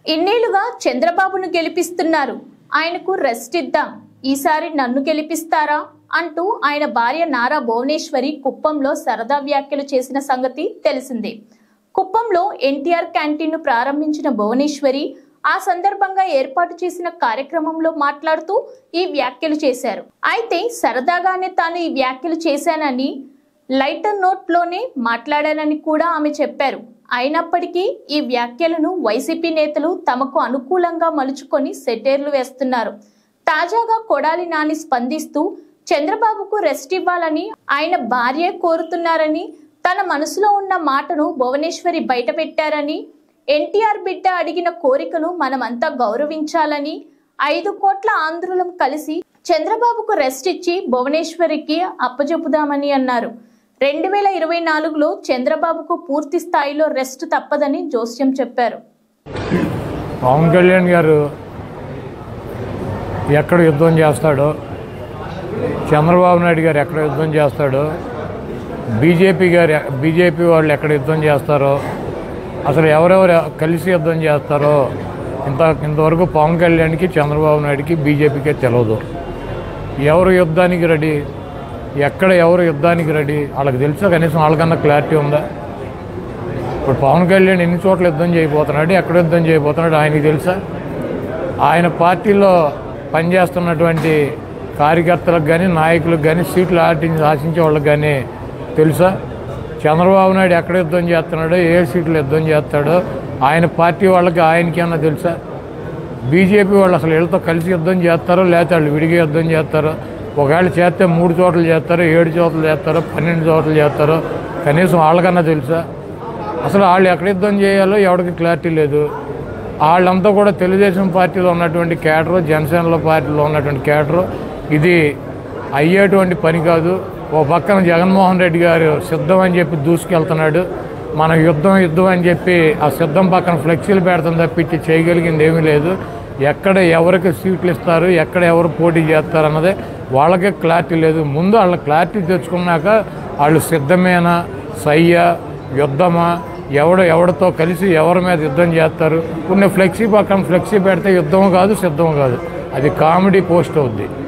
ఇన్నేళ్లుగా చంద్రబాబును గెలిపిస్తున్నారు ఆయనకు రెస్ట్ ఇద్దాం ఈసారి నన్ను గెలిపిస్తారా అంటూ ఆయన భార్య నారా భువనేశ్వరి కుప్పంలో సరదా వ్యాఖ్యలు చేసిన సంగతి తెలిసిందే కుప్పంలో ఎన్టీఆర్ క్యాంటీన్ను ప్రారంభించిన భువనేశ్వరి ఆ సందర్భంగా ఏర్పాటు చేసిన కార్యక్రమంలో మాట్లాడుతూ ఈ వ్యాఖ్యలు చేశారు అయితే సరదాగానే తాను ఈ వ్యాఖ్యలు చేశానని లైటర్ నోట్లోనే మాట్లాడానని కూడా ఆమె చెప్పారు అయినప్పటికీ ఈ వ్యాఖ్యలను వైసీపీ నేతలు తమకు అనుకూలంగా మలుచుకొని సెటేర్లు వేస్తున్నారు తాజాగా కొడాలి నాని స్పందిస్తూ చంద్రబాబుకు రెస్ట్ ఇవ్వాలని ఆయన భార్య కోరుతున్నారని తన మనసులో ఉన్న మాటను భువనేశ్వరి బయటపెట్టారని ఎన్టీఆర్ బిడ్డ అడిగిన కోరికను మనమంతా గౌరవించాలని ఐదు కోట్ల ఆంధ్రులం కలిసి చంద్రబాబుకు రెస్ట్ ఇచ్చి భువనేశ్వరికి అప్పజెపుదామని అన్నారు రెండు వేల ఇరవై నాలుగులో చంద్రబాబుకు పూర్తి స్థాయిలో రెస్ట్ తప్పదని జోస్యం చెప్పారు పవన్ కళ్యాణ్ గారు ఎక్కడ యుద్ధం చేస్తాడో చంద్రబాబు నాయుడు గారు ఎక్కడ యుద్ధం చేస్తాడో బీజేపీ గారు బీజేపీ వాళ్ళు ఎక్కడ యుద్ధం చేస్తారో అసలు ఎవరెవరు కలిసి యుద్ధం చేస్తారో ఇంత ఇంతవరకు పవన్ కళ్యాణ్కి చంద్రబాబు నాయుడుకి బీజేపీకే తెలియదు ఎవరు యుద్ధానికి రెడీ ఎక్కడ ఎవరు యుద్ధానికి రెడీ వాళ్ళకి తెలుసా కనీసం వాళ్ళకన్నా క్లారిటీ ఉందా ఇప్పుడు పవన్ కళ్యాణ్ ఎన్ని చోట్ల యుద్ధం చేయబోతున్నాడు ఎక్కడ యుద్ధం చేయబోతున్నాడు ఆయనకి తెలుసా ఆయన పార్టీలో పనిచేస్తున్నటువంటి కార్యకర్తలకు కానీ నాయకులకు కానీ సీట్లు ఆటించి ఆశించే వాళ్ళకి కానీ తెలుసా చంద్రబాబు నాయుడు ఎక్కడ యుద్ధం చేస్తున్నాడో ఏ సీట్లు యుద్ధం చేస్తాడో ఆయన పార్టీ వాళ్ళకి ఆయనకి అన్నా తెలుసా బీజేపీ వాళ్ళు అసలు వీళ్ళతో కలిసి యుద్ధం చేస్తారో లేకపోతే వాళ్ళు విడిగా యుద్ధం చేస్తారో ఒకవేళ చేస్తే మూడు చోట్ల చేస్తారో ఏడు చోట్ల చేస్తారో పన్నెండు చోట్ల చేస్తారో కనీసం వాళ్ళకన్నా తెలుసా అసలు వాళ్ళు ఎక్కడ యుద్ధం చేయాలో ఎవరికి క్లారిటీ లేదు వాళ్ళంతా కూడా తెలుగుదేశం పార్టీలో ఉన్నటువంటి కేటరు జనసేనలో పార్టీలో ఉన్నటువంటి కేటరు ఇది అయ్యేటువంటి పని కాదు ఓ పక్కన జగన్మోహన్ రెడ్డి గారు సిద్ధం అని చెప్పి దూసుకెళ్తున్నాడు మన యుద్ధం యుద్ధం అని చెప్పి ఆ సిద్ధం పక్కన ఫ్లెక్సీలు పెడతాం తప్పించి చేయగలిగింది ఏమీ లేదు ఎక్కడ ఎవరికి సీట్లు ఇస్తారు ఎక్కడ ఎవరు పోటీ చేస్తారు అన్నదే వాళ్ళకే క్లారిటీ లేదు ముందు వాళ్ళ క్లారిటీ తెచ్చుకున్నాక వాళ్ళు సిద్ధమేనా సయ్యా యుద్ధమా ఎవడు ఎవరితో కలిసి ఎవరి మీద యుద్ధం చేస్తారు కొన్ని ఫ్లెక్సీ పక్కన ఫ్లెక్సీ పెడితే యుద్ధం కాదు సిద్ధం కాదు అది కామెడీ పోస్ట్ అవుద్ది